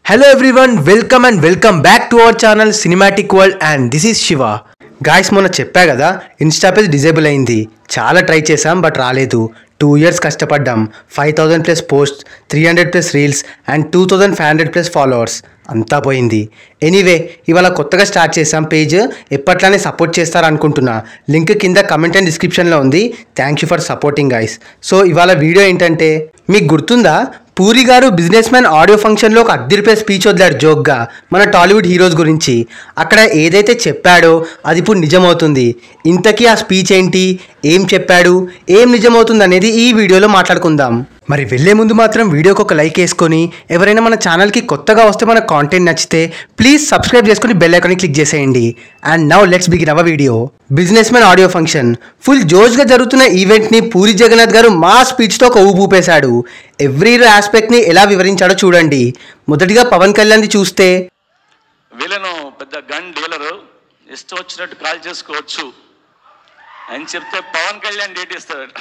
Hello everyone, welcome and welcome back to our channel Cinematic World and this is Shiva. Guys మొన్న చెప్పా కదా Insta page disable అయింది చాలా try చేసాం but రాలేదు టూ ఇయర్స్ కష్టపడ్డాం five thousand plus post three hundred plus reels and two thousand five hundred plus followers అంతా పోయింది ఎనీవే ఇవాళ కొత్తగా స్టార్ట్ చేసాం పేజ్ ఎప్పట్లానే సపోర్ట్ చేస్తారనుకుంటున్నా లింక్ కింద కమెంట్ అండ్ డిస్క్రిప్షన్లో ఉంది thank you for supporting guys so ఇవాళ వీడియో ఏంటంటే మీకు గుర్తుందా పూరి గారు బిజినెస్ మ్యాన్ ఆడియో ఫంక్షన్లో ఒక అద్దె రూపాయ స్పీచ్ వదిలాడు జోక్గా మన టాలీవుడ్ హీరోస్ గురించి అక్కడ ఏదైతే చెప్పాడో అది ఇప్పుడు నిజమవుతుంది ఇంతకీ ఆ స్పీచ్ ఏంటి ఏం చెప్పాడు ఏం నిజమవుతుంది అనేది ఈ వీడియోలో మాట్లాడుకుందాం మరి వెళ్ళే ముందు మాత్రం వీడియోకి ఒక లైక్ వేసుకొని ఎవరైనా మన ఛానల్కి కొత్తగా వస్తే మన కాంటెంట్ నచ్చితే ప్లీజ్ సబ్స్క్రైబ్ చేసుకొని బెల్ ఐకాన్ని క్లిక్ చేసేయండి and now let's begin our video businessman audio function full జోష్గా జరుగుతున్న ఈవెంట్ని పూరి జగన్నాథ్ గారు మా స్పీచ్తో ఒక ఊపు ఊపేశాడు ఎవ్రీ ఆస్పెక్ట్ని ఎలా వివరించాడో చూడండి మొదటిగా పవన్ కళ్యాణ్ది చూస్తే వీళ్ళను పెద్ద గన్ డీలరు ఇష్టం వచ్చినట్టు కాల్ చేసుకోవచ్చు అని చెప్తే పవన్ కళ్యాణ్ డేట్ ఇస్తాడు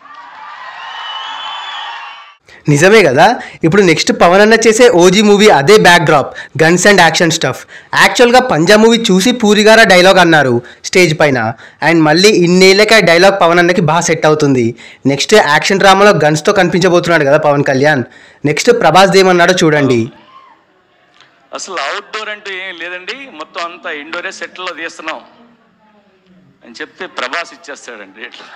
నిజమే కదా ఇప్పుడు నెక్స్ట్ పవన్ అన్న చేసే ఓజీ మూవీ అదే backdrop guns and action stuff యాక్చువల్గా పంజాబ్ మూవీ చూసి పూరి గారు ఆ డైలాగ్ అన్నారు స్టేజ్ పైన అండ్ మళ్ళీ ఇన్నేళ్ళకి ఆ డైలాగ్ పవన్ అన్నకి బాగా సెట్ అవుతుంది నెక్స్ట్ యాక్షన్ డ్రామాలో గన్స్తో కనిపించబోతున్నాడు కదా పవన్ కళ్యాణ్ నెక్స్ట్ ప్రభాస్ ఏమన్నాడో చూడండి అసలు అవుట్డోర్ అంటే ఏం లేదండి మొత్తం అంతా ఇండోరే సెట్లో తీస్తున్నాం అని చెప్తే ప్రభాస్ ఇచ్చేస్తాడండి ఇట్లా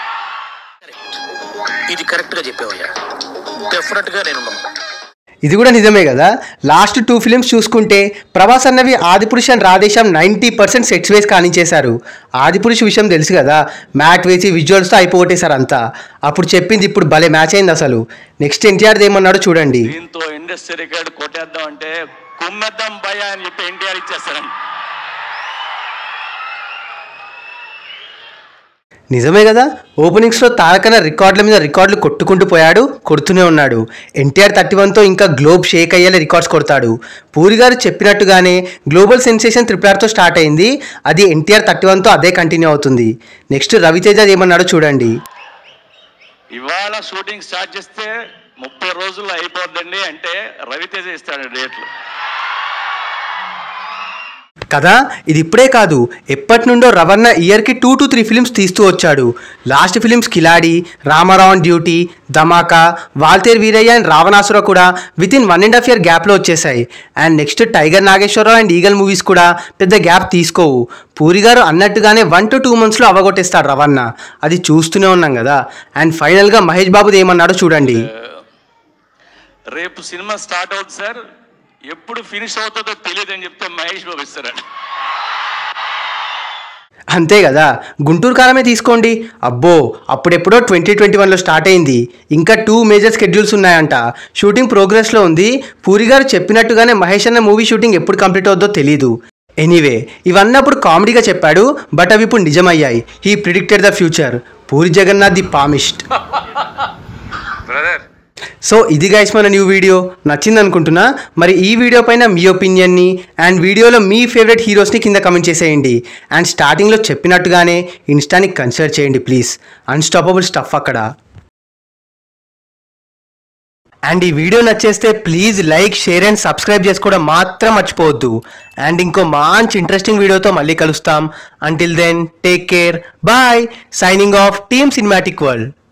ఇది కరెక్ట్ గా చెప్పావయ్యా డెఫినెట్ గా నేను నమ్ముతాను. ఇది కూడా నిజమే కదా లాస్ట్ టూ ఫిలిమ్స్ చూసుకుంటే ప్రభాస్ అన్నవి Adipurush and Radheshyam ninety percent sets వేసి కానించేశారు ఆదిపురుష్ విషయం తెలుసు కదా మ్యాట్ వేసి విజువల్స్తో అయిపోగొట్టేశారు అంతా అప్పుడు చెప్పింది ఇప్పుడు భలే మ్యాచ్ అయింది అసలు నెక్స్ట్ ఎన్టీఆర్ ఏమన్నాడో చూడండి దీంతో ఇండస్ట్రీ రికార్డ్ కొట్టేద్దాం అంటే కుమ్మెద్దాం భయ అని చెప్పి ఎన్టీఆర్ ఇచ్చేస్తాడండి నిజమే కదా ఓపెనింగ్స్లో తారకన రికార్డుల మీద రికార్డులు కొట్టుకుంటూ పోయాడు కొడుతూనే ఉన్నాడు ఎన్టీఆర్ థర్టీ వన్తో ఇంకా గ్లోబ్ షేక్ అయ్యేలా రికార్డ్స్ కొడతాడు పూరి గారు చెప్పినట్టుగానే గ్లోబల్ సెన్సేషన్ త్రిపులార్తో స్టార్ట్ అయింది అది ఎన్టీఆర్ థర్టీ వన్తో అదే కంటిన్యూ అవుతుంది నెక్స్ట్ రవితేజ ఏమన్నాడో చూడండి ఇవాళ షూటింగ్ స్టార్ట్ చేస్తే ముప్పై రోజుల్లో అయిపోద్దండి అంటే రవితేజ ఇస్తాడు డేట్లు కదా ఇది ఇప్పుడే కాదు ఎప్పటి నుండో రవణ ఇయర్కి టూ టు త్రీ ఫిలిమ్స్ తీస్తూ వచ్చాడు last films Khiladi Ramarao on duty Dhamaka Waltair Veerayya and Ravanasura కూడా with in one and half year గ్యాప్లో వచ్చేసాయి and next tiger Nageswararao and eagle movies కూడా పెద్ద గ్యాప్ తీసుకోవు పూరి గారు అన్నట్టుగానే వన్ టు టూ మంత్స్లో అవగొట్టేస్తాడు రవణ అది చూస్తూనే ఉన్నాం కదా అండ్ ఫైనల్గా మహేష్ బాబుది ఏమన్నాడో చూడండి రేపు సినిమా స్టార్ట్ అవుతుంది సార్ ఎప్పుడు ఫినిష్ అవుతుందో తెలియదు అని చెప్తే మహేష్ బాబు ఇస్తారండి అంతే కదా గుంటూరు కాలమే తీసుకోండి అబ్బో అప్పుడెప్పుడో ట్వంటీ ట్వంటీ వన్లో స్టార్ట్ అయింది ఇంకా టూ మేజర్ స్కెడ్యూల్స్ ఉన్నాయంట షూటింగ్ ప్రోగ్రెస్లో ఉంది పూరి గారు చెప్పినట్టుగానే మహేష్ అన్న మూవీ షూటింగ్ ఎప్పుడు కంప్లీట్ అవుద్దో తెలీదు ఎనీవే ఇవన్నీ అప్పుడు కామెడీగా చెప్పాడు బట్ అవి ఇప్పుడు నిజమయ్యాయి he predicted the future Puri Jagannath the palmist brother so ఇది గైస్ మన న్యూ వీడియో నచ్చింది అనుకుంటున్నా మరి ఈ వీడియో పైన మీ ఒపీనియన్ని అండ్ వీడియోలో మీ ఫేవరెట్ హీరోస్ని కింద కమెంట్ చేసేయండి అండ్ స్టార్టింగ్లో చెప్పినట్టుగానే ఇన్స్టాని కన్సిడర్ చేయండి ప్లీజ్ అన్స్టాపబుల్ స్టఫ్ అక్కడ అండ్ ఈ వీడియో నచ్చేస్తే please like share and subscribe చేసుకోవడం మాత్రం మర్చిపోవద్దు అండ్ ఇంకో మంచి ఇంట్రెస్టింగ్ వీడియోతో మళ్ళీ కలుస్తాం until then take care bye signing off team cinematic world